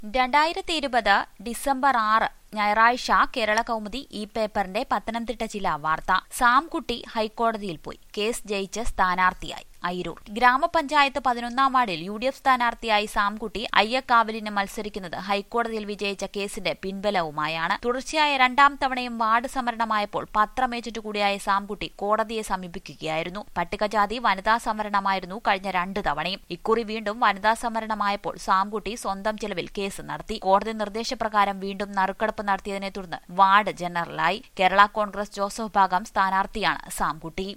രണ്ടായിരത്തി ഇരുപത് ഡിസംബർ ആറ് ഞായറാഴ്ച കേരള കൗമുദി ഈ പേപ്പറിന്റെ പത്തനംതിട്ട ജില്ലാ വാർത്ത സാംകുട്ടി ഹൈക്കോടതിയിൽ പോയി കേസ് ജയിച്ച് സ്ഥാനാർത്ഥിയായി അയിരൂർ ഗ്രാമപഞ്ചായത്ത് പതിനൊന്നാം വാർഡിൽ യു ഡി എഫ് സ്ഥാനാർത്ഥിയായി സാംകുട്ടി അയ്യക്കാവലിന് മത്സരിക്കുന്നത് ഹൈക്കോടതിയിൽ വിജയിച്ച കേസിന്റെ പിൻബലവുമായാണ് തുടർച്ചയായ രണ്ടാം തവണയും വാർഡ് സംവരണമായപ്പോൾ പത്രമേച്ചിട്ട് കൂടിയായ സാംകുട്ടി കോടതിയെ സമീപിക്കുകയായിരുന്നു പട്ടികജാതി വനിതാ സംവരണമായിരുന്നു കഴിഞ്ഞ രണ്ട് തവണയും ഇക്കുറി വീണ്ടും വനിതാ സംവരണമായപ്പോൾ സാംകുട്ടി സ്വന്തം ചെലവിൽ കേസ് നടത്തി കോടതി നിർദ്ദേശപ്രകാരം വീണ്ടും നറുക്കെടുപ്പ് നടത്തിയതിനെ തുടർന്ന് വാർഡ് ജനറലായി കേരള കോൺഗ്രസ് ജോസഫ് ഭാഗം സ്ഥാനാർത്ഥിയാണ് സാംകുട്ടി